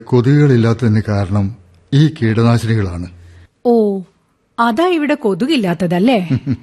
കൊതുകുകളില്ലാത്തതിന് കാരണം ഈ കീടനാശിനികളാണ് ഓ അതാ ഇവിടെ കൊതുകില്ലാത്തതല്ലേ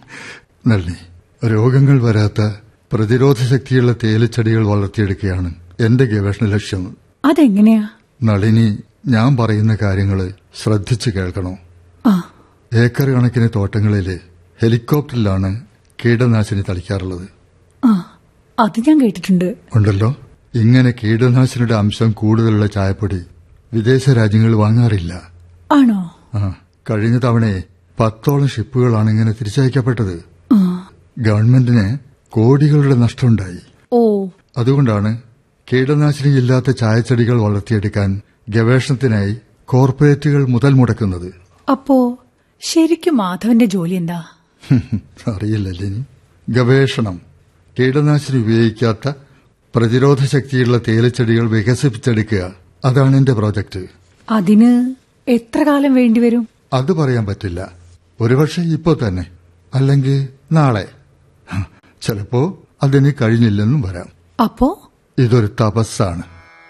നളിനി രോഗങ്ങൾ വരാത്ത പ്രതിരോധ ശക്തിയുള്ള തേയിലച്ചെടികൾ വളർത്തിയെടുക്കുകയാണ് എന്റെ ഗവേഷണ ലക്ഷ്യം അതെങ്ങനെയാ നളിനി ഞാൻ പറയുന്ന കാര്യങ്ങൾ ശ്രദ്ധിച്ചു കേൾക്കണോ ആ ഏക്കർ കണക്കിന് തോട്ടങ്ങളിൽ ഹെലികോപ്റ്ററിലാണ് കീടനാശിനി തളിക്കാറുള്ളത് ആ അത് ഞാൻ കേട്ടിട്ടുണ്ട് ഉണ്ടല്ലോ ഇങ്ങനെ കീടനാശിനിയുടെ അംശം കൂടുതലുള്ള ചായപ്പൊടി വിദേശ രാജ്യങ്ങൾ വാങ്ങാറില്ല ആണോ ആ കഴിഞ്ഞ തവണയെ പത്തോളം ഷിപ്പുകളാണ് ഇങ്ങനെ തിരിച്ചയക്കപ്പെട്ടത് ആ ഗവൺമെന്റിന് കോടികളുടെ നഷ്ടമുണ്ടായി ഓ അതുകൊണ്ടാണ് കീടനാശിനി ഇല്ലാത്ത ചായച്ചെടികൾ വളർത്തിയെടുക്കാൻ ഗവേഷണത്തിനായി കോർപ്പറേറ്റുകൾ മുതൽ മുടക്കുന്നത് അപ്പോ ശരിക്കും മാധവന്റെ ജോലി എന്താ അറിയില്ലല്ലേ ഇനി ഗവേഷണം കീടനാശിനി ഉപയോഗിക്കാത്ത പ്രതിരോധ ശക്തിയുള്ള തേയിലച്ചെടികൾ വികസിപ്പിച്ചെടുക്കുക അതാണ് എന്റെ പ്രോജക്റ്റ് അതിന് എത്ര കാലം വേണ്ടിവരും അത് പറയാൻ പറ്റില്ല ഒരുപക്ഷെ ഇപ്പോ തന്നെ അല്ലെങ്കിൽ നാളെ ഹ, ചിലപ്പോ അതിന് കഴിഞ്ഞില്ലെന്നും വരാം അപ്പോ ഇതൊരു തപസ്സാണ്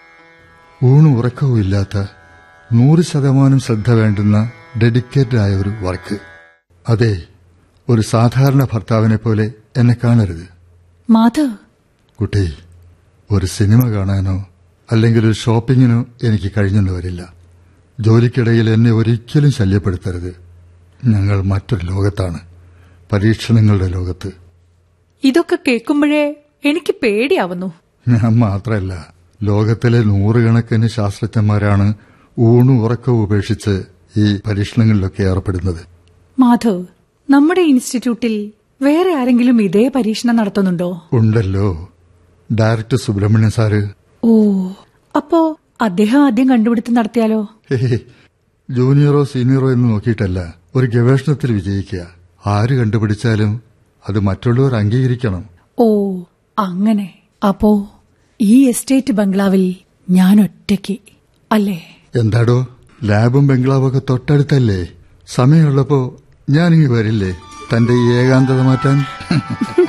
ഊണും ഉറക്കവും ഇല്ലാത്ത നൂറ് ശതമാനം ശ്രദ്ധ വേണ്ടുന്ന ഡെഡിക്കേറ്റഡ് ആയ ഒരു വർക്ക് അതെ ഒരു സാധാരണ ഭർത്താവിനെ പോലെ എന്നെ കാണരുത് മാധവ് കുട്ടി ഒരു സിനിമ കാണാനോ അല്ലെങ്കിൽ ഒരു ഷോപ്പിങ്ങിനോ എനിക്ക് കഴിഞ്ഞെന്ന് വരില്ല ജോലിക്കിടയിൽ എന്നെ ഒരിക്കലും ശല്യപ്പെടുത്തരുത് ഞങ്ങൾ മറ്റൊരു ലോകത്താണ് പരീക്ഷണങ്ങളുടെ ലോകത്ത് ഇതൊക്കെ കേൾക്കുമ്പോഴേ എനിക്ക് പേടിയാവുന്നു ഞാൻ മാത്രമല്ല ലോകത്തിലെ നൂറുകണക്കിന് ശാസ്ത്രജ്ഞന്മാരാണ് ഊണും ഉറക്കവും ഉപേക്ഷിച്ച് ഈ പരീക്ഷണങ്ങളിലൊക്കെ ഏർപ്പെടുന്നത് മാധവ് നമ്മുടെ ഇൻസ്റ്റിറ്റ്യൂട്ടിൽ വേറെ ആരെങ്കിലും ഇതേ പരീക്ഷണം നടത്തുന്നുണ്ടോ ഉണ്ടല്ലോ ഡയറക്ടർ സുബ്രഹ്മണ്യൻ സാറ് ഓ അപ്പോ അദ്ദേഹം ആദ്യം കണ്ടുപിടുത്തം നടത്തിയാലോ ഹേ, ജൂനിയറോ സീനിയറോ എന്ന് നോക്കിയിട്ടല്ല ഒരു ഗവേഷണത്തിൽ വിജയിക്കുക ആര് കണ്ടുപിടിച്ചാലും അത് മറ്റുള്ളവർ അംഗീകരിക്കണം ഓ അങ്ങനെ അപ്പോ ഈ എസ്റ്റേറ്റ് ബംഗ്ലാവിൽ ഞാൻ ഒറ്റയ്ക്ക് അല്ലേ എന്താടോ ലാബും ബംഗ്ലാവൊക്കെ തൊട്ടടുത്തല്ലേ സമയമുള്ളപ്പോ ഞാനിങ്ങ് വരില്ലേ തന്റെ ഈ ഏകാന്തത മാറ്റാൻ